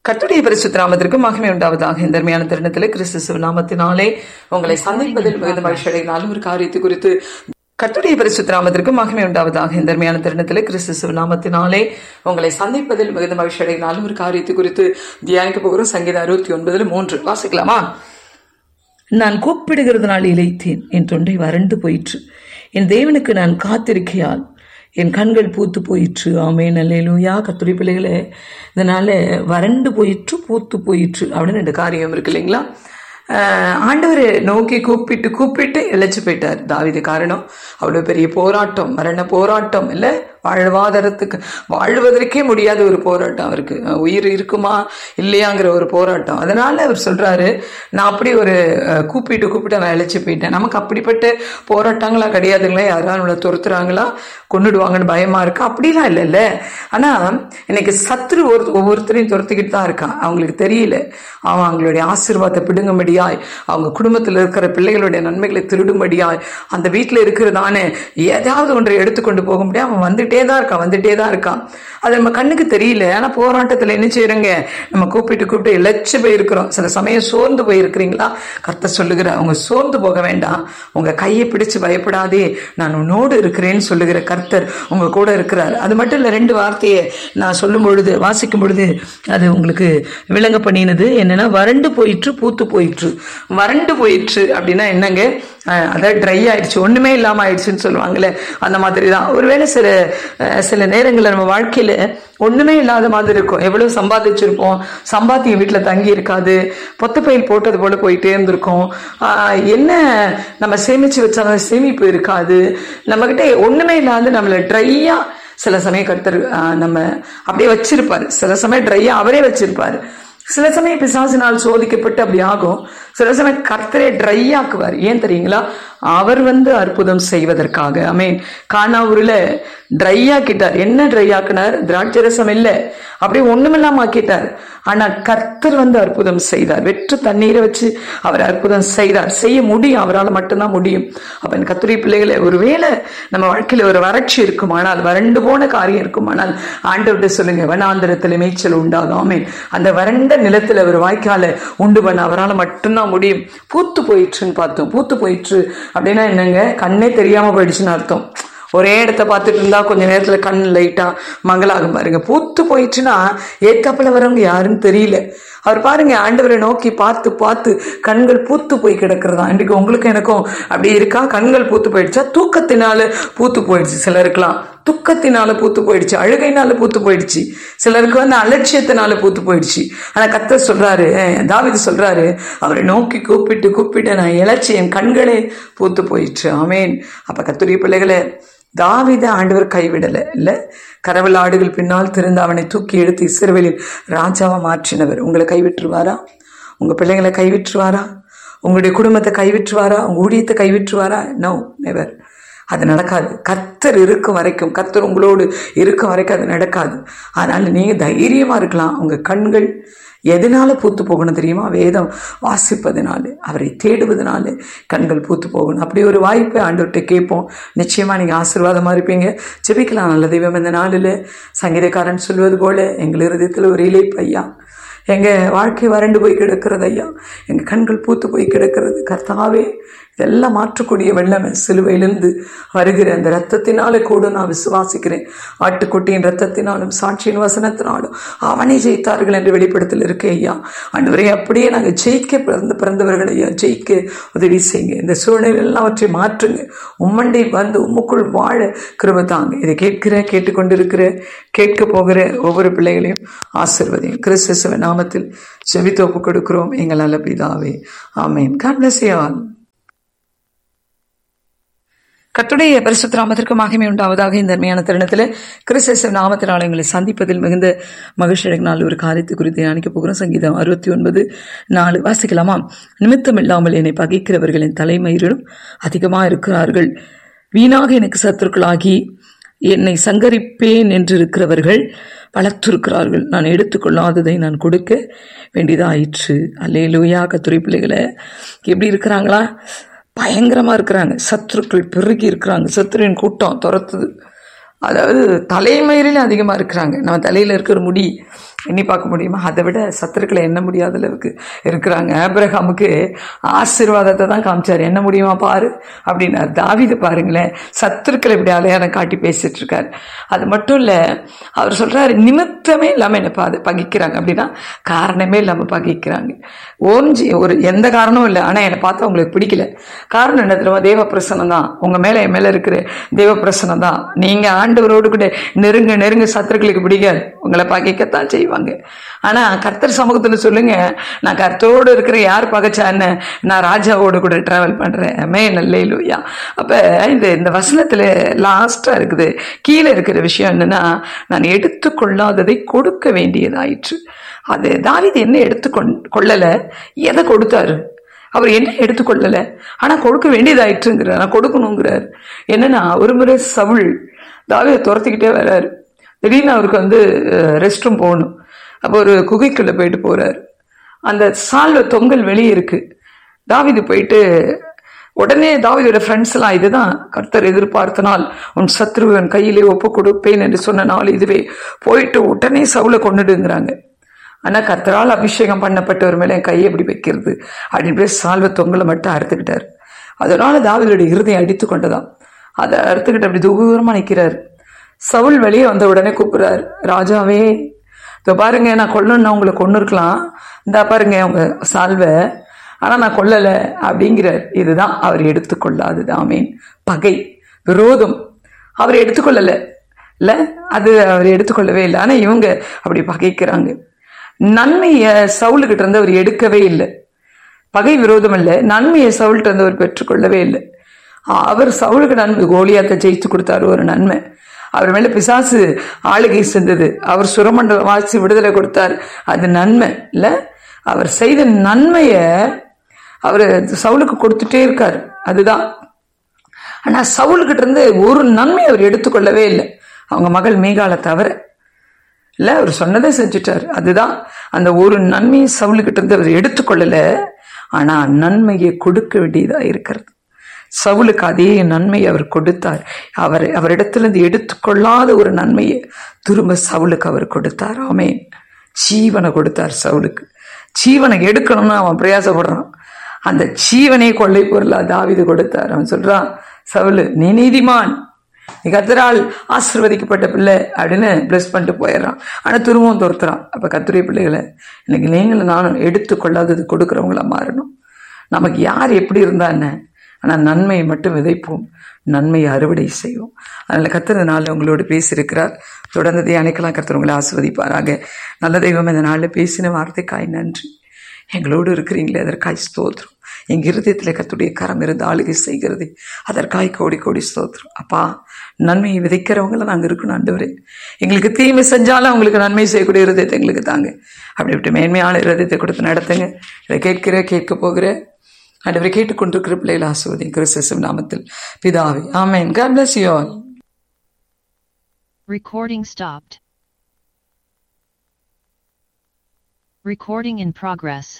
கர்த்தருடைய பரிசுத்த நாமத்திற்கு மகிமை உண்டாவதாக இந்த அருமையான தருணத்தில் கிறிஸ்து நாமத்தினாலே உங்களை சந்திப்பதில் மிகுந்த மகிழ்ச்சி அடைகினாலும் ஒரு காரியத்தை குறித்து கர்த்தருடைய பரிசுத்த நாமத்திற்கு மகிமை உண்டாவதாக இந்த அருமையான தருணத்தில் கிறிஸ்து நாமத்தினாலே உங்களை சந்திப்பதில் மிகுந்த மகிழ்ச்சி அடைகினாலும் ஒரு காரியத்தை குறித்து தியானிக்க போகிறோம் சங்கீதம் அறுபத்தி ஒன்பதுல மூன்று வாசிக்கலாமா நான் கூப்பிடுகிறதுனால் இழைத்தேன் என் தொண்டை வறண்டு போயிற்று என் தேவனுக்கு நான் காத்திருக்கையால் என் கண்கள் பூத்து போயிற்று ஆமே நல்லேலூயா கத்துரை பிள்ளைகளே இதனால வறண்டு போயிற்று பூத்து போயிற்று அப்படின்னு ரெண்டு காரியம் இருக்கு இல்லைங்களா ஆஹ் ஆண்டவர் நோக்கி கூப்பிட்டு கூப்பிட்டு இழைச்சு போயிட்டார் தாவிது காரணம் அவ்வளோ பெரிய போராட்டம் மரண போராட்டம் இல்லை வாழ்வாதாரத்துக்கு வாழ்வதற்கே முடியாத ஒரு போராட்டம் அவருக்கு உயிர் இருக்குமா இல்லையாங்கிற ஒரு போராட்டம் அதனால அவர் சொல்றாரு நான் அப்படி ஒரு அஹ், கூப்பிட்டு கூப்பிட்டு நான் இழைச்சி போயிட்டேன் நமக்கு அப்படிப்பட்ட போராட்டங்களா கிடையாதுங்களா யாராவது நம்மளை துரத்துறாங்களா கொண்டுடுவாங்கன்னு பயமா இருக்கா அப்படிலாம் இல்லைல்ல ஆனா இன்னைக்கு சத்ரு ஒரு ஒவ்வொருத்தரையும் துரத்திக்கிட்டு தான் இருக்கான் அவங்களுக்கு தெரியல அவன் அவங்களுடைய ஆசீர்வாதத்தை பிடுங்கும்படியாய் அவங்க குடும்பத்தில் இருக்கிற பிள்ளைகளுடைய நன்மைகளை திருடும்படியாய் அந்த வீட்டில் இருக்கிறதானே ஏதாவது ஒன்றை எடுத்துக்கொண்டு போக முடியாது அவன் வந்துட்டே தான் இருக்கான் வந்துட்டே தான் இருக்கான் அது நம்ம கண்ணுக்கு தெரியல ஆனா போராட்டத்தில் என்ன செய்யறங்க நம்ம கூப்பிட்டு கூப்பிட்டு இழைச்சு போயிருக்கிறோம் சில சமயம் சோர்ந்து போயிருக்கிறீங்களா கர்த்தர் சொல்லுகிற அவங்க சோர்ந்து போக வேண்டாம் உங்க கையை பிடிச்சு பயப்படாதே நான் உன்னோடு இருக்கிறேன்னு சொல்லுகிற கர்த்தர் உங்க கூட இருக்கிறார் அது மட்டும் இல்ல ரெண்டு வார்த்தையை நான் சொல்லும் பொழுது வாசிக்கும் பொழுது அது உங்களுக்கு விளங்க பண்ணினது என்னன்னா வறண்டு போயிற்று பூத்து போயிற்று வறண்டு போயிற்று அப்படின்னா என்னங்க அஹ் அதாவது ட்ரை ஆயிடுச்சு ஒண்ணுமே இல்லாம ஆயிடுச்சுன்னு சொல்லுவாங்கல்ல அந்த மாதிரி தான் ஒருவேளை சில அஹ் சில நேரங்களில் நம்ம வாழ்க்கையில ஒண்ணுமே இல்லாத மாதிரி இருக்கும் எவ்வளவு சம்பாதிச்சிருப்போம் சம்பாத்தியம் வீட்டுல தங்கி இருக்காது பொத்தப்பையில் போட்டது போல போயிட்டே இருந்திருக்கும் ஆஹ் என்ன நம்ம சேமிச்சு வச்சாலும் சேமிப்பு இருக்காது நம்ம கிட்ட ஒண்ணுமே இல்லாத நம்மள ட்ரையா சில சமயம் கருத்தர் நம்ம அப்படியே வச்சிருப்பாரு சில சமயம் ட்ரையா அவரே வச்சிருப்பாரு சில சமயம் பிசாசினால் சோதிக்கப்பட்டு அப்படி ஆகும் சில சமயம் கர்த்தரே ட்ரை ஆக்குவார் ஏன் தெரியுங்களா அவர் வந்து அற்புதம் செய்வதற்காக ஐ மீன் கானாவூர்ல ட்ரை ஆக்கிட்டார் என்ன ட்ரை ஆக்கினார் திராட்சை ரசம் இல்லை அப்படியே ஒண்ணுமில்லாம ஆக்கிட்டார் ஆனா கர்த்தர் வந்து அற்புதம் செய்தார் வெற்று தண்ணீரை வச்சு அவர் அற்புதம் செய்தார் செய்ய முடியும் அவரால் மட்டும்தான் முடியும் அப்ப என் கத்துரை பிள்ளைகளை ஒருவேளை நம்ம வாழ்க்கையில ஒரு வறட்சி இருக்குமானால் வறண்டு போன காரியம் இருக்குமானால் ஆண்டவர்கிட்ட சொல்லுங்க வனாந்திரத்துல மேய்ச்சல் உண்டாகும் ஆமென் அந்த வறண்ட நிலத்துல ஒரு வாய்க்கால உண்டு பண்ண அவரால் மட்டும்தான் முடியும் பூத்து போயிற்றுன்னு பார்த்தோம் பூத்து போயிற்று அப்படின்னா என்னங்க கண்ணே தெரியாம போயிடுச்சுன்னு அர்த்தம் ஒரே இடத்த பார்த்துட்டு இருந்தா கொஞ்ச நேரத்துல கண் லைட்டா மங்களாகும் பாருங்க பூத்து போயிடுச்சுன்னா ஏத்தாப்புல வரவங்க யாருன்னு தெரியல அவர் பாருங்க ஆண்டவரை நோக்கி பார்த்து பார்த்து கண்கள் பூத்து போய் கிடக்கிறதா இன்றைக்கு உங்களுக்கு எனக்கும் அப்படி இருக்கா கண்கள் பூத்து போயிடுச்சா தூக்கத்தினால பூத்து போயிடுச்சு சிலருக்குலாம் துக்கத்தினால பூத்து போயிடுச்சு அழுகைனால பூத்து போயிடுச்சு சிலருக்கு வந்து அலட்சியத்தினால பூத்து போயிடுச்சு ஆனா கத்த சொல்றாரு அஹ் தாவீது சொல்றாரு அவரை நோக்கி கூப்பிட்டு கூப்பிட்டு நான் இழைச்சி என் கண்களே பூத்து போயிடுச்சு ஆமேன் அப்ப கத்துரிய பிள்ளைகளை தாவித ஆண்டவர் கைவிடல இல்ல கரவல் ஆடுகள் பின்னால் திறந்து அவனை தூக்கி எடுத்து இஸ்ரவேலில் ராஜாவா மாற்றினவர் உங்களை கைவிட்டுருவாரா உங்க பிள்ளைங்களை கைவிட்டுருவாரா உங்களுடைய குடும்பத்தை கைவிட்டுருவாரா உங்க ஊழியத்தை கைவிட்டுருவாரா நோ நெவர் அது நடக்காது கர்த்தர் இருக்கும் வரைக்கும் கர்த்தர் உங்களோடு இருக்கும் வரைக்கும் அது நடக்காது அதனால நீங்க தைரியமா இருக்கலாம் உங்க கண்கள் எதனால பூத்து போகணும் தெரியுமா வேதம் வாசிப்பதனால அவரை தேடுவதனால கண்கள் பூத்து போகணும் அப்படி ஒரு வாய்ப்பை ஆண்டவர்கிட்ட கேட்போம் நிச்சயமா நீங்க ஆசீர்வாதமா இருப்பீங்க ஜெபிக்கலாம் நல்ல தெய்வம் இந்த நாளில் சங்கீதக்காரன் சொல்வது போல எங்கள் இருதயத்தில் ஒரு இலைப்பு ஐயா எங்க வாழ்க்கை வறண்டு போய் கிடக்கிறது ஐயா எங்க கண்கள் பூத்து போய் கிடக்கிறது கர்த்தாவே இதெல்லாம் மாற்றக்கூடிய வெள்ளமே சிலுவையிலிருந்து வருகிற அந்த ரத்தத்தினாலே கூட நான் விசுவாசிக்கிறேன் ஆட்டுக்குட்டியின் ரத்தத்தினாலும் சாட்சியின் வசனத்தினாலும் அவனை ஜெயித்தார்கள் என்று வெளிப்படத்தில் இருக்கே ஐயா ஆண்டவரே அப்படியே நாங்கள் ஜெயிக்க பிறந்த பிறந்தவர்கள் ஐயா ஜெயிக்க உதவி செய்யுங்க இந்த சூழ்நிலை எல்லாவற்றை மாற்றுங்க உம்மண்டை வந்து உம்முக்குள் வாழ கிருப தாங்க இதை கேட்கிற கேட்டுக்கொண்டிருக்கிற கேட்க போகிற ஒவ்வொரு பிள்ளைகளையும் ஆசிர்வதியும் கிறிஸ்துவ நாமத்தில் செவித்து ஒப்பு கொடுக்கிறோம் எங்கள் நல்ல பிதாவே ஆமேன் காட் பிளஸ் யூ ஆல் கத்துடைய பரிசுத்த நாமத்திற்கு மகிமை உண்டாவதாக இந்த அருமையான தருணத்தில் கிறிஸ்தவ நாமத்தினால் எங்களை சந்திப்பதில் மிகுந்த மகிழ்ச்சி நாள் ஒரு காரியத்தை குறித்து அணிக்க போகிறோம் சங்கீதம் அறுபத்தி ஒன்பது நாலு வாசிக்கலாமா நிமித்தம் இல்லாமல் என்னை பகைக்கிறவர்களின் தலைமயிரிலும் அதிகமாக இருக்கிறார்கள் வீணாக எனக்கு சத்துருக்களாகி என்னை சங்கரிப்பேன் என்று இருக்கிறவர்கள் பலத்திருக்கிறார்கள் நான் எடுத்துக்கொள்ளாததை நான் கொடுக்க வேண்டியதாயிற்று அல்லேலூயா கத்துரை பிள்ளைகளை எப்படி இருக்கிறாங்களா பயங்கரமா இருக்கிறாங்க சத்துருக்கள் பெருகி இருக்கிறாங்க சத்துருவின் கூட்டம் துரத்துது அதாவது தலைமயிரில அதிகமா இருக்கிறாங்க நம்ம தலையில இருக்கிற முடி எண்ணி பார்க்க முடியுமா அதை விட சத்துருக்களை எண்ண முடியாத அளவுக்கு இருக்கிறாங்க ஆபிரகாமுக்கு ஆசீர்வாதத்தை தான் காமிச்சார் என்ன முடியுமா பாரு அப்படின்னார் தாவிது பாருங்களேன் சத்துருக்களை இப்படி அலையாளம் காட்டி பேசிட்டு இருக்காரு அது மட்டும் இல்ல அவர் சொல்றாரு நிமித்தமே இல்லாம என்ன பா பகிக்கிறாங்க அப்படின்னா காரணமே இல்லாம பகிக்கிறாங்க ஓஞ்சி ஒரு எந்த காரணமும் இல்லை ஆனா என்னை பார்த்தா உங்களுக்கு பிடிக்கல காரணம் என்ன தெரியுமா தேவ பிரசனம் தான் உங்க மேல என் மேல இருக்கிற தேவ பிரசனம் தான் நீங்க ஆண்டவரோடு கூட நெருங்க நெருங்க சத்துருக்களுக்கு பிடிக்காது உங்களை பகைக்கத்தான் செய்வாங்க ஆனா கர்த்தர் சமூகத்துல சொல்லுங்க நான் கர்த்தரோடு இருக்கிற யார் பகைச்சான்னு நான் ராஜாவோடு கூட டிராவல் பண்றேன் மே நல்லே லூயா அப்ப இந்த இந்த வசனத்துல லாஸ்டா இருக்குது கீழே இருக்கிற விஷயம் என்னன்னா நான் எடுத்துக்கொள்ளாததை கொடுக்க வேண்டியதாயிற்று அது தாவிது என்ன எடுத்துக்கொண் கொள்ளல எதை கொடுத்தாரு அவர் என்ன எடுத்துக்கொள்ளல ஆனா கொடுக்க வேண்டியதாயிற்றுங்கிறார் நான் கொடுக்கணுங்கிறார் என்னன்னா ஒரு முறை சவுள் தாவிதை துரத்திக்கிட்டே வர்றாரு திடீர்னு அவருக்கு வந்து ரெஸ்ட் ரூம் போகணும் அப்போ ஒரு குகைக்குள்ள போயிட்டு போறாரு அந்த சால்வ தொங்கல் வெளியே இருக்கு தாவிது போயிட்டு உடனே தாவிதோட ஃப்ரெண்ட்ஸ் எல்லாம் இதுதான் கர்த்தர் எதிர்பார்த்தனால் உன் சத்ருவன் கையிலே ஒப்பு கொடுப்பேன் என்று சொன்ன நாள் இதுவே போயிட்டு உடனே சவுளை கொண்டுடுங்கிறாங்க ஆனா கர்த்தரால் அபிஷேகம் பண்ணப்பட்டவர் மேல என் கையை எப்படி வைக்கிறது அப்படின்னு போய் சால்வ தொங்கலை மட்டும் அறுத்துக்கிட்டாரு அதனால தாவிதோட இருதயம் அடித்து கொண்டதாம் அதை அறுத்துக்கிட்டு அப்படி தூரமா நிற்கிறாரு சவுல் வெளியே வந்த உடனே கூப்பிடுறாரு ராஜாவே இதோ பாருங்க நான் கொல்லணும்னா உங்களை கொண்டு இருக்கலாம் இந்தா பாருங்க உங்க சால்வை ஆனா நான் கொல்லல அப்படிங்கிறார் இதுதான் அவர் எடுத்துக்கொள்ளாதது ஆமீன் பகை விரோதம் அவர் எடுத்துக்கொள்ளல இல்ல அது அவர் எடுத்துக்கொள்ளவே இல்லை ஆனா இவங்க அப்படி பகைக்கிறாங்க நன்மைய சவுலுக்கிட்ட இருந்து அவர் எடுக்கவே இல்லை பகை விரோதம் இல்லை நன்மையை சவுல்கிட்ட இருந்து அவர் பெற்றுக்கொள்ளவே இல்லை அவர் சவுலுக்கு நன்மை கோலியாத்தை ஜெயித்து கொடுத்தாரு ஒரு நன்மை அவர் மேல பிசாசு ஆளுகை செஞ்சது அவர் சுரமண்டல வாசி விடுதலை கொடுத்தார் அது நன்மை இல்ல அவர் செய்த நன்மைய அவர் சவுலுக்கு கொடுத்துட்டே இருக்காரு அதுதான் ஆனா சவுலுக்கிட்ட இருந்து ஒரு நன்மை அவர் எடுத்துக்கொள்ளவே இல்லை அவங்க மகள் மீகால தவிர இல்ல அவர் சொன்னதை செஞ்சுட்டார் அதுதான் அந்த ஒரு நன்மையை சவுலுக்கிட்ட இருந்து அவர் எடுத்துக்கொள்ளல ஆனா நன்மையை கொடுக்க வேண்டியதா இருக்கிறது சவுலுக்கு அதே நன்மையை அவர் கொடுத்தார் அவர் அவரிடத்திலிருந்து எடுத்துக்கொள்ளாத ஒரு நன்மையை திரும்ப சவுலுக்கு அவர் கொடுத்தார் ஆமேன் ஜீவனை கொடுத்தார் சவுலுக்கு ஜீவனை எடுக்கணும்னு அவன் பிரயாசப்படுறான் அந்த ஜீவனை கொள்ளை பொருளா தாவிது கொடுத்தார் அவன் சொல்றான் சவுலு நீ நீதிமான் நீ கத்தரால் ஆசிர்வதிக்கப்பட்ட பிள்ளை அப்படின்னு பிளஸ் பண்ணிட்டு போயிடுறான் ஆனா திரும்பவும் துரத்துறான் அப்ப கத்துரிய பிள்ளைகளை இன்னைக்கு நீங்களும் நானும் எடுத்துக்கொள்ளாதது கொடுக்குறவங்களா மாறணும் நமக்கு யார் எப்படி இருந்தா என்ன ஆனால் நன்மையை மட்டும் விதைப்போம் நன்மையை அறுவடை செய்வோம் அதனால் கத்திர நாளில் உங்களோடு பேசியிருக்கிறார் தொடர்ந்து தியானிக்கலாம் கர்த்தர் உங்களை ஆஸ்வதிப்பாராக நல்ல தெய்வம் இந்த நாளில் பேசின வார்த்தைக்காய் நன்றி எங்களோடு இருக்கிறீங்களே அதற்காய் ஸ்தோத்திரம் எங்க இருதயத்தில் கத்துடைய கரம் இருந்து ஆளுகை செய்கிறது அதற்காய் கோடி கோடி ஸ்தோத்திரம் அப்பா நன்மையை விதைக்கிறவங்கள நாங்கள் இருக்கணும் ஆண்டவரே எங்களுக்கு தீமை செஞ்சாலும் அவங்களுக்கு நன்மை செய்யக்கூடிய இருதயத்தை எங்களுக்கு தாங்க அப்படி இப்படி மேன்மையான இருதயத்தை கொடுத்து நடத்துங்க இதை கேட்கிற கேட்க போகிற ஆண்டவரை கேட்டுக்கொண்டிருக்கிற பிள்ளைகள் ஆசுவதி கிறிஸ்தம் நாமத்தில் பிதாவே ஆமேன் God bless you all. Recording stopped. Recording in progress.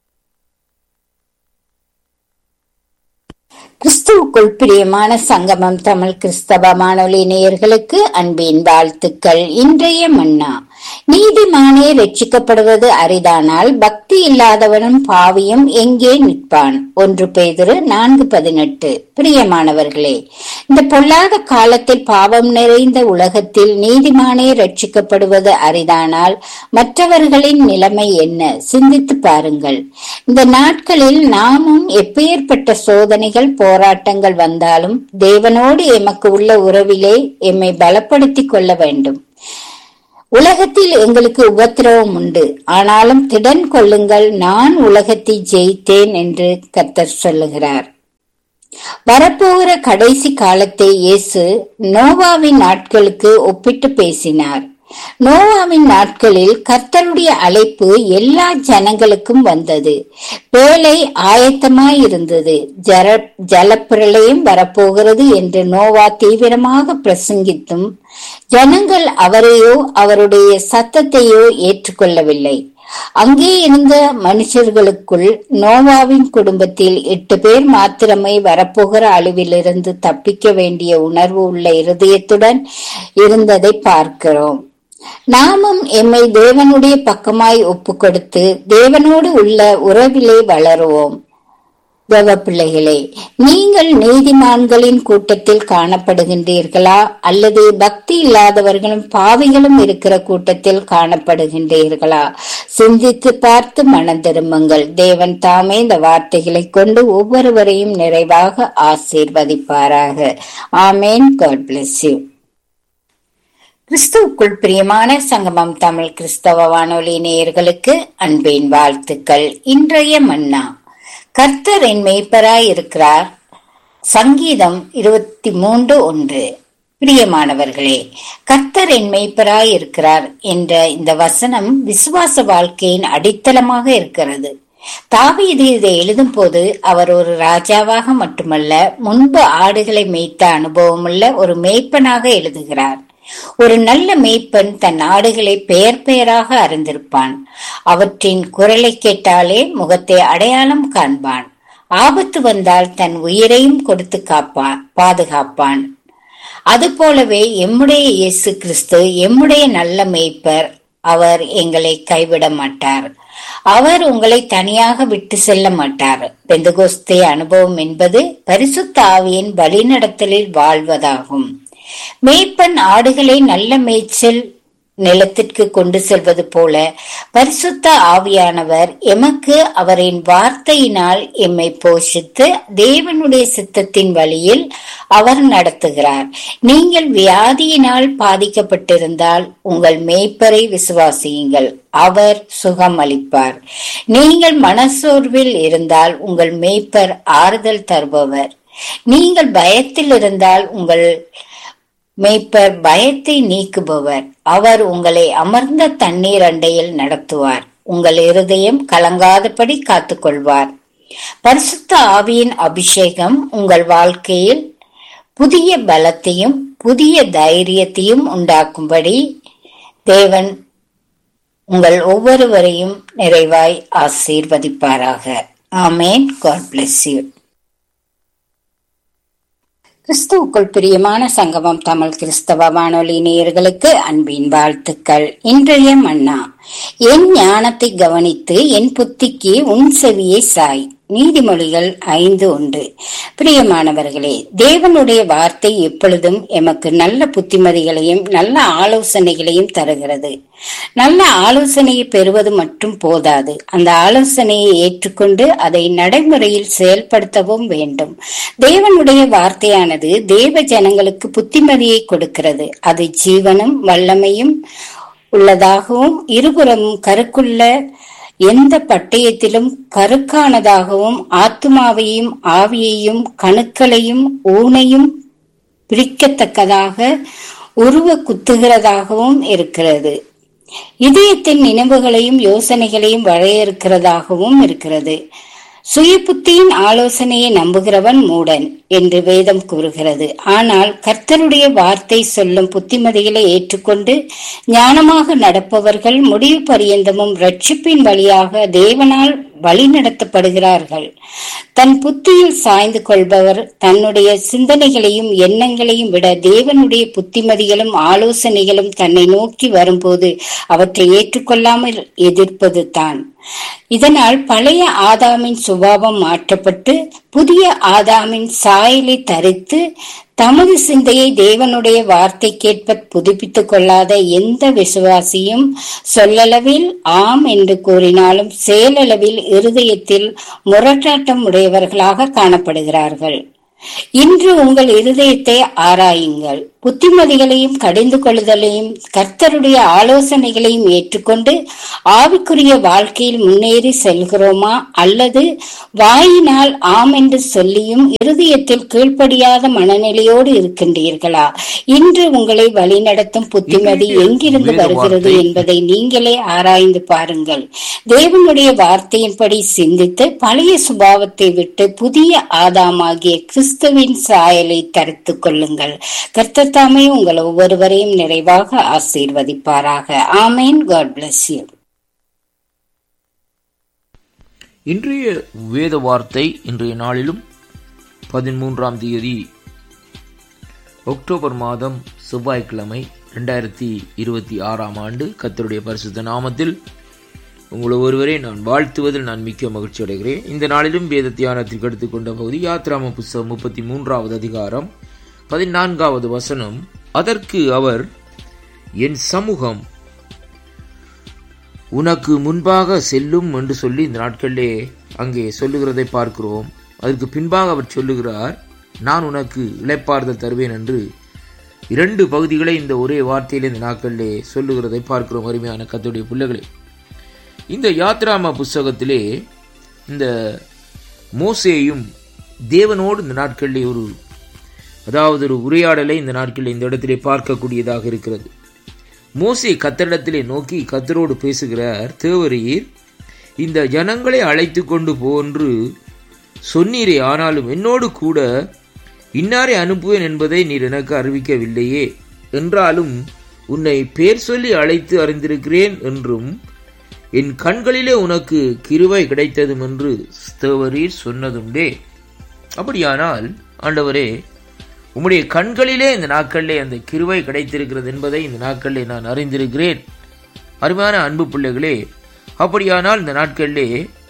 கிறிஸ்துவுக்குள் பிரியமான சங்கமம் தமிழ் கிறிஸ்தவ வானொலி நேயர்களுக்கு அன்பின் வாழ்த்துக்கள் இன்றைய மன்னா நீதிமானே ரட்சிக்கப்படுவது அரிதானால் பக்தி இல்லாதவனும் பாவியும் எங்கே நிற்பான் ஒன்று பேதிரு நான்கு பதினெட்டு பிரியமானவர்களே இந்த பொல்லாத காலத்தில் பாவம் நிறைந்த உலகத்தில் நீதிமானே ரட்சிக்கப்படுவது அரிதானால் மற்றவர்களின் நிலைமை என்ன சிந்தித்து பாருங்கள் இந்த நாட்களில் நாமும் எப்பேற்பட்ட சோதனைகள் போராட்டங்கள் வந்தாலும் தேவனோடு எமக்கு உள்ள உறவிலே எம்மை பலப்படுத்திக் கொள்ள வேண்டும் உலகத்தில் எங்களுக்கு உபத்திரவம் உண்டு ஆனாலும் திடன் கொள்ளுங்கள் நான் உலகத்தை ஜெயித்தேன் என்று கர்த்தர் சொல்லுகிறார் வரப்போகிற கடைசி காலத்தை இயேசு நோவாவின் நாட்களுக்கு ஒப்பிட்டு பேசினார் நோவாவின் நாட்களில் கர்த்தருடைய அழைப்பு எல்லா ஜனங்களுக்கும் வந்தது வேலை ஆயத்தமாயிருந்தது ஜர ஜலப்பிரளயம் வரப்போகிறது என்று நோவா தீவிரமாக பிரசங்கித்தும் ஜனங்கள் அவரையோ அவருடைய சத்தத்தையோ ஏற்றுக்கொள்ளவில்லை அங்கே இருந்த மனுஷர்களுக்குள் நோவாவின் குடும்பத்தில் எட்டு பேர் மாத்திரமே வரப்போகிற அழிவிலிருந்து தப்பிக்க வேண்டிய உணர்வு உள்ள இருதயத்துடன் இருந்ததை பார்க்கிறோம் நாமும் எம்மை தேவனுடைய பக்கமாய் ஒப்பு கொடுத்து தேவனோடு உள்ள உறவிலே வளருவோம் தேவ பிள்ளைகளே நீங்கள் நீதிமான்களின் கூட்டத்தில் காணப்படுகின்றீர்களா அல்லது பக்தி இல்லாதவர்களும் பாவிகளும் இருக்கிற கூட்டத்தில் காணப்படுகின்றீர்களா சிந்தித்து பார்த்து மனம் திரும்புங்கள் தேவன் தாமே இந்த வார்த்தைகளை கொண்டு ஒவ்வொருவரையும் நிறைவாக ஆசீர்வதிப்பாராக ஆமேன் காட் பிளஸ் யூ கிறிஸ்துவுக்குள் பிரியமான சங்கமம் தமிழ் கிறிஸ்தவ வானொலி நேயர்களுக்கு அன்பின் வாழ்த்துக்கள் இன்றைய மன்னா கர்த்தர் என் மேய்ப்பராய் இருக்கிறார் சங்கீதம் இருபத்தி மூன்று ஒன்று பிரியமானவர்களே கர்த்தர் என் மேய்ப்பராய் இருக்கிறார் என்ற இந்த வசனம் விசுவாச வாழ்க்கையின் அடித்தளமாக இருக்கிறது தாவீது இதை எழுதும் போது அவர் ஒரு ராஜாவாக மட்டுமல்ல முன்பு ஆடுகளை மேய்த்த அனுபவமுள்ள ஒரு மேய்ப்பனாக எழுதுகிறார் ஒரு நல்ல மேய்ப்பன் தன் ஆடுகளை பெயர் பெயராக அறிந்திருப்பான் அவற்றின் குரலை கேட்டாலே முகத்தை அடையாளம் காண்பான் ஆபத்து வந்தால் தன் உயிரையும் கொடுத்து காப்பான் பாதுகாப்பான் அதுபோலவே எம்முடைய இயேசு கிறிஸ்து எம்முடைய நல்ல மேய்ப்பர் அவர் எங்களை கைவிட மாட்டார் அவர் உங்களை தனியாக விட்டு செல்ல மாட்டார் பெந்தகோஸ்தே அனுபவம் என்பது பரிசுத்த ஆவியின் வழிநடத்தலில் வாழ்வதாகும் மேய்ப்பன் ஆடுகளை நல்ல மேய்ச்சல் நிலத்திற்கு கொண்டு செல்வது போல பரிசுத்த ஆவியானவர் எமக்கு அவரின் வார்த்தையினால் எம்மை போஷித்து தேவனுடைய சித்தத்தின் வழியில் அவர் நடத்துகிறார் நீங்கள் வியாதியினால் பாதிக்கப்பட்டிருந்தால் உங்கள் மேய்ப்பரை விசுவாசியுங்கள் அவர் சுகம் அளிப்பார் நீங்கள் மனசோர்வில் இருந்தால் உங்கள் மேய்ப்பர் ஆறுதல் தருபவர் நீங்கள் பயத்தில் இருந்தால் உங்கள் மேய்ப்பர் பயத்தை நீக்குபவர் அவர் உங்களை அமர்ந்த தண்ணீர் அண்டையில் நடத்துவார் உங்கள் இருதயம் கலங்காதபடி காத்துக்கொள்வார் பரிசுத்த ஆவியின் அபிஷேகம் உங்கள் வாழ்க்கையில் புதிய பலத்தையும் புதிய தைரியத்தையும் உண்டாக்கும்படி தேவன் உங்கள் ஒவ்வொருவரையும் நிறைவாய் ஆசீர்வதிப்பாராக ஆமேன் காட் பிளஸ் யூ கிறிஸ்துவுக்குள் பிரியமான சங்கமம் தமிழ் கிறிஸ்தவ வானொலி நேயர்களுக்கு அன்பின் வாழ்த்துக்கள் இன்றைய மன்னா என் ஞானத்தை கவனித்து என் புத்திக்கு உன் செவியை சாய் நீதிமொழிகள் ஐந்து ஒன்று பிரியமானவர்களே தேவனுடைய வார்த்தை எப்பொழுதும் எமக்கு நல்ல புத்திமதிகளையும் நல்ல ஆலோசனைகளையும் தருகிறது நல்ல ஆலோசனையை பெறுவது மட்டும் போதாது அந்த ஆலோசனையை ஏற்றுக்கொண்டு அதை நடைமுறையில் செயல்படுத்தவும் வேண்டும் தேவனுடைய வார்த்தையானது தேவ ஜனங்களுக்கு புத்திமதியை கொடுக்கிறது அது ஜீவனும் வல்லமையும் உள்ளதாகவும் இருபுறமும் கருக்குள்ள எந்த பட்டயத்திலும் கருக்கானதாகவும் ஆத்துமாவையும் ஆவியையும் கணுக்களையும் ஊனையும் பிரிக்கத்தக்கதாக உருவ குத்துகிறதாகவும் இருக்கிறது இதயத்தின் நினைவுகளையும் யோசனைகளையும் வரையறுக்கிறதாகவும் இருக்கிறது சுய புத்தியின் ஆலோசனையை நம்புகிறவன் மூடன் என்று வேதம் கூறுகிறது ஆனால் கர்த்தருடைய வார்த்தை சொல்லும் புத்திமதிகளை ஏற்றுக்கொண்டு ஞானமாக நடப்பவர்கள் முடிவு பரியந்தமும் ரட்சிப்பின் வழியாக தேவனால் வழி நடத்தப்படுகிறார்கள் தன் புத்தியில் சாய்ந்து கொள்பவர் தன்னுடைய சிந்தனைகளையும் எண்ணங்களையும் விட தேவனுடைய புத்திமதிகளும் ஆலோசனைகளும் தன்னை நோக்கி வரும்போது அவற்றை ஏற்றுக்கொள்ளாமல் எதிர்ப்பது தான் இதனால் பழைய ஆதாமின் சுபாவம் மாற்றப்பட்டு புதிய ஆதாமின் சாயலை தரித்து தமது சிந்தையை தேவனுடைய வார்த்தை கேட்ப புதுப்பித்துக் கொள்ளாத எந்த விசுவாசியும் சொல்லளவில் ஆம் என்று கூறினாலும் செயலளவில் இருதயத்தில் முரட்டாட்டம் உடையவர்களாக காணப்படுகிறார்கள் இன்று உங்கள் இருதயத்தை ஆராயுங்கள் புத்திமதிகளையும் கடிந்து கொள்ளுதலையும் கர்த்தருடைய ஆலோசனைகளையும் ஏற்றுக்கொண்டு ஆவிக்குரிய வாழ்க்கையில் முன்னேறி செல்கிறோமா அல்லது வாயினால் ஆம் என்று சொல்லியும் இருதயத்தில் கீழ்ப்படியாத மனநிலையோடு இருக்கின்றீர்களா இன்று உங்களை வழிநடத்தும் புத்திமதி எங்கிருந்து வருகிறது என்பதை நீங்களே ஆராய்ந்து பாருங்கள் தேவனுடைய வார்த்தையின்படி சிந்தித்து பழைய சுபாவத்தை விட்டு புதிய ஆதாமாகிய கிறிஸ்துவின் சாயலை தரித்துக் கொள்ளுங்கள் கர்த்தத்தாமே உங்கள் ஒவ்வொருவரையும் நிறைவாக ஆசீர்வதிப்பாராக ஆமேன் காட் பிளஸ் யூ இன்றைய வேத வார்த்தை இன்றைய நாளிலும் பதிமூன்றாம் தேதி அக்டோபர் மாதம் செவ்வாய்க்கிழமை ரெண்டாயிரத்தி இருபத்தி ஆறாம் ஆண்டு கத்தருடைய பரிசுத்த நாமத்தில் உங்களை ஒருவரை நான் வாழ்த்துவதில் நான் மிக்க மகிழ்ச்சி அடைகிறேன் இந்த நாளிலும் வேத தியானத்திற்கு எடுத்துக்கொண்ட பகுதி யாத்ராம புஸ்தகம் முப்பத்தி மூன்றாவது அதிகாரம் பதினான்காவது வசனம் அதற்கு அவர் என் சமூகம் உனக்கு முன்பாக செல்லும் என்று சொல்லி இந்த நாட்களிலே அங்கே சொல்லுகிறதை பார்க்கிறோம் அதற்கு பின்பாக அவர் சொல்லுகிறார் நான் உனக்கு இளைப்பாறுதல் தருவேன் என்று இரண்டு பகுதிகளை இந்த ஒரே வார்த்தையிலே இந்த நாட்களிலே சொல்லுகிறதை பார்க்கிறோம் அருமையான கத்துடைய பிள்ளைகளே இந்த யாத்ராம புஸ்தகத்திலே இந்த மோசேயும் தேவனோடு இந்த நாட்களிலே ஒரு அதாவது ஒரு உரையாடலை இந்த நாட்களில் இந்த இடத்திலே பார்க்கக்கூடியதாக இருக்கிறது மோசே கத்தரிடத்திலே நோக்கி கத்தரோடு பேசுகிறார் தேவரீர் இந்த ஜனங்களை அழைத்து கொண்டு போன்று சொன்னீரே ஆனாலும் என்னோடு கூட இன்னாரை அனுப்புவேன் என்பதை நீர் எனக்கு அறிவிக்கவில்லையே என்றாலும் உன்னை பேர் சொல்லி அழைத்து அறிந்திருக்கிறேன் என்றும் என் கண்களிலே உனக்கு கிருவை கிடைத்ததும் என்று தேவரீர் சொன்னதுண்டே அப்படியானால் ஆண்டவரே உம்முடைய கண்களிலே இந்த நாட்களிலே அந்த கிருவை கிடைத்திருக்கிறது என்பதை இந்த நாட்களிலே நான் அறிந்திருக்கிறேன் அருமையான அன்பு பிள்ளைகளே அப்படியானால் இந்த நாட்களிலே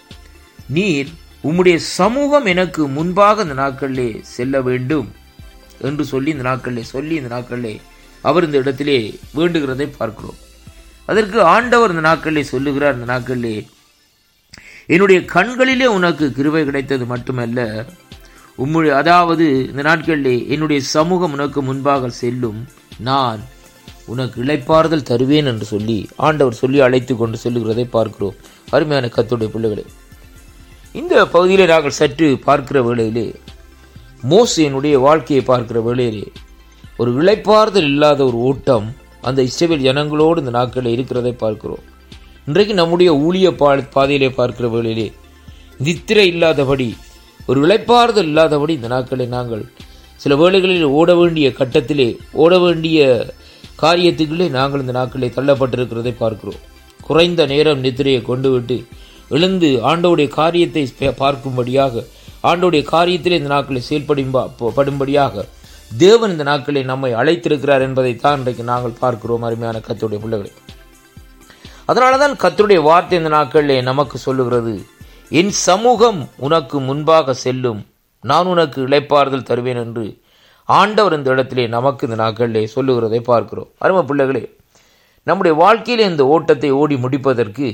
நீர் உம்முடைய சமூகம் எனக்கு முன்பாக இந்த நாட்களிலே செல்ல வேண்டும் என்று சொல்லி இந்த நாட்களிலே சொல்லி இந்த நாட்களிலே அவர் இந்த இடத்திலே வேண்டுகிறதை பார்க்கிறோம் அதற்கு ஆண்டவர் இந்த நாட்களிலே சொல்லுகிறார் இந்த நாட்களிலே என்னுடைய கண்களிலே உனக்கு கிருவை கிடைத்தது மட்டுமல்ல உம்முடைய அதாவது இந்த நாட்களிலே என்னுடைய சமூகம் உனக்கு முன்பாக செல்லும் நான் உனக்கு இளைப்பாறுதல் தருவேன் என்று சொல்லி ஆண்டவர் சொல்லி அழைத்து கொண்டு சொல்லுகிறதை பார்க்கிறோம் அருமையான கத்துடைய பிள்ளைகளே இந்த பகுதியிலே நாங்கள் சற்று பார்க்கிற வேளையிலே மோசையினுடைய வாழ்க்கையை பார்க்கிற வேளையிலே ஒரு இளைப்பாறுதல் இல்லாத ஒரு ஓட்டம் அந்த இஸ்ரேல் ஜனங்களோடு இந்த நாட்களில் இருக்கிறதை பார்க்கிறோம் இன்றைக்கு நம்முடைய ஊழிய பா பாதையிலே பார்க்கிற வேளையிலே நித்திரை இல்லாதபடி ஒரு இளைப்பாறுதல் இல்லாதபடி இந்த நாட்களை நாங்கள் சில வேளைகளில் ஓட வேண்டிய கட்டத்திலே ஓட வேண்டிய காரியத்துக்குள்ளே நாங்கள் இந்த நாட்களிலே தள்ளப்பட்டிருக்கிறதை பார்க்கிறோம் குறைந்த நேரம் நித்திரையை கொண்டு விட்டு எழுந்து ஆண்டோடைய காரியத்தை பார்க்கும்படியாக ஆண்டோடைய காரியத்திலே இந்த நாட்களை செயல்படும் படும்படியாக தேவன் இந்த நாட்களை நம்மை அழைத்திருக்கிறார் என்பதைத்தான் இன்றைக்கு நாங்கள் பார்க்கிறோம் அருமையான கத்துடைய பிள்ளைகளை அதனாலதான் கத்துடைய வார்த்தை இந்த நாட்களிலே நமக்கு சொல்லுகிறது என் சமூகம் உனக்கு முன்பாக செல்லும் நான் உனக்கு இழைப்பாறுதல் தருவேன் என்று ஆண்டவர் இந்த இடத்திலே நமக்கு இந்த நாட்களிலே சொல்லுகிறதை பார்க்கிறோம் அருமை பிள்ளைகளே நம்முடைய வாழ்க்கையிலே இந்த ஓட்டத்தை ஓடி முடிப்பதற்கு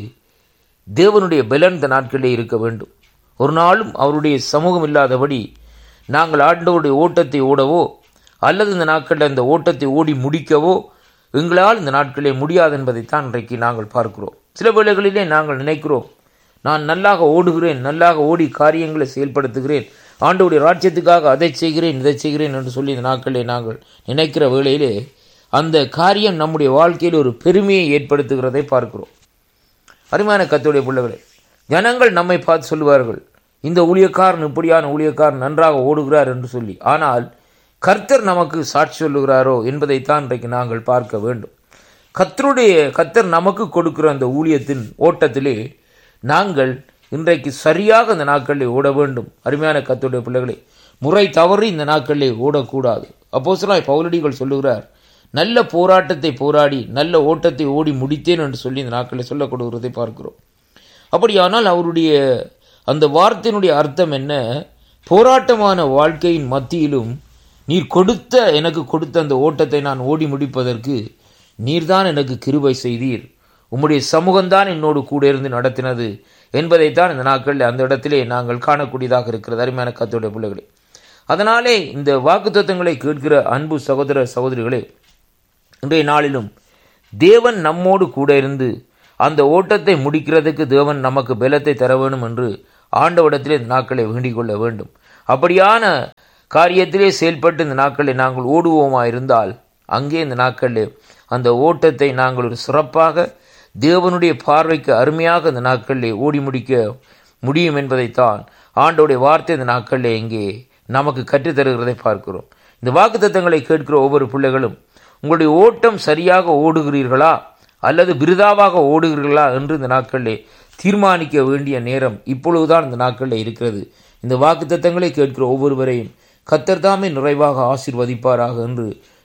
தேவனுடைய பலன் இந்த நாட்களிலே இருக்க வேண்டும் ஒரு நாளும் அவருடைய சமூகம் இல்லாதபடி நாங்கள் ஆண்டவருடைய ஓட்டத்தை ஓடவோ அல்லது இந்த நாட்களில் இந்த ஓட்டத்தை ஓடி முடிக்கவோ எங்களால் இந்த நாட்களிலே முடியாது என்பதைத்தான் இன்றைக்கு நாங்கள் பார்க்கிறோம் சில வேளைகளிலே நாங்கள் நினைக்கிறோம் நான் நல்லாக ஓடுகிறேன் நல்லாக ஓடி காரியங்களை செயல்படுத்துகிறேன் ஆண்டவுடைய ராஜ்யத்துக்காக அதை செய்கிறேன் இதை செய்கிறேன் என்று சொல்லி இந்த நாட்களிலே நாங்கள் நினைக்கிற வேளையிலே அந்த காரியம் நம்முடைய வாழ்க்கையில் ஒரு பெருமையை ஏற்படுத்துகிறதை பார்க்கிறோம் அருமையான கத்துடைய பிள்ளைகளே ஜனங்கள் நம்மை பார்த்து சொல்லுவார்கள் இந்த ஊழியக்காரன் இப்படியான ஊழியக்காரன் நன்றாக ஓடுகிறார் என்று சொல்லி ஆனால் கர்த்தர் நமக்கு சாட்சி சொல்லுகிறாரோ என்பதைத்தான் இன்றைக்கு நாங்கள் பார்க்க வேண்டும் கத்தருடைய கத்தர் நமக்கு கொடுக்கிற அந்த ஊழியத்தின் ஓட்டத்திலே நாங்கள் இன்றைக்கு சரியாக இந்த நாட்களில் ஓட வேண்டும் அருமையான கத்தருடைய பிள்ளைகளை முறை தவறி இந்த நாட்களில் ஓடக்கூடாது அப்போ சொல்லாய் பவுலடிகள் சொல்லுகிறார் நல்ல போராட்டத்தை போராடி நல்ல ஓட்டத்தை ஓடி முடித்தேன் என்று சொல்லி இந்த நாட்களில் சொல்ல கொடுக்கிறதை பார்க்கிறோம் அப்படியானால் அவருடைய அந்த வார்த்தையினுடைய அர்த்தம் என்ன போராட்டமான வாழ்க்கையின் மத்தியிலும் நீர் கொடுத்த எனக்கு கொடுத்த அந்த ஓட்டத்தை நான் ஓடி முடிப்பதற்கு நீர்தான் எனக்கு கிருபை செய்தீர் உம்முடைய சமூகம்தான் என்னோடு கூட இருந்து நடத்தினது என்பதைத்தான் இந்த நாட்களில் அந்த இடத்திலே நாங்கள் காணக்கூடியதாக இருக்கிறது அருமையான கத்தோடைய பிள்ளைகளே அதனாலே இந்த வாக்குத்தத்தங்களை கேட்கிற அன்பு சகோதர சகோதரிகளே இன்றைய நாளிலும் தேவன் நம்மோடு கூட இருந்து அந்த ஓட்டத்தை முடிக்கிறதுக்கு தேவன் நமக்கு பலத்தை தர வேண்டும் என்று ஆண்டவிடத்திலே இந்த நாட்களை வேண்டிக் கொள்ள வேண்டும் அப்படியான காரியத்திலே செயல்பட்டு இந்த நாட்களை நாங்கள் ஓடுவோமா இருந்தால் அங்கே இந்த நாட்களில் அந்த ஓட்டத்தை நாங்கள் ஒரு சிறப்பாக தேவனுடைய பார்வைக்கு அருமையாக இந்த நாட்களில் ஓடி முடிக்க முடியும் என்பதைத்தான் ஆண்டோடைய வார்த்தை இந்த நாட்களில் இங்கே நமக்கு கற்றுத்தருகிறதை பார்க்கிறோம் இந்த வாக்குத்தத்தங்களை கேட்கிற ஒவ்வொரு பிள்ளைகளும் உங்களுடைய ஓட்டம் சரியாக ஓடுகிறீர்களா அல்லது விருதாவாக ஓடுகிறீர்களா என்று இந்த நாட்களிலே தீர்மானிக்க வேண்டிய நேரம் இப்பொழுதுதான் இந்த நாட்களில் இருக்கிறது இந்த வாக்குத்தத்தங்களை கேட்கிற ஒவ்வொருவரையும் கத்தர்தாமே நிறைவாக ஆசிர்வதிப்பாராக என்று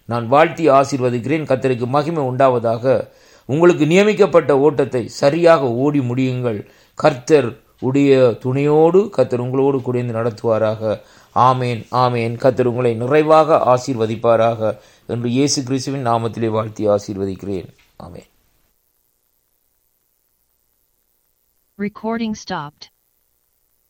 நான் வாழ்த்தி ஆசீர்வதிக்கிறேன் கத்தருக்கு மகிமை உண்டாவதாக உங்களுக்கு நியமிக்கப்பட்ட ஓட்டத்தை சரியாக ஓடி முடியுங்கள் கர்த்தர் உடைய துணையோடு கத்தர் உங்களோடு குடைந்து நடத்துவாராக ஆமேன் ஆமேன் கத்தர் உங்களை நிறைவாக ஆசீர்வதிப்பாராக என்று இயேசு கிறிஸ்துவின் நாமத்திலே வாழ்த்தி ஆசீர்வதிக்கிறேன் ஆமேன் Recording stopped.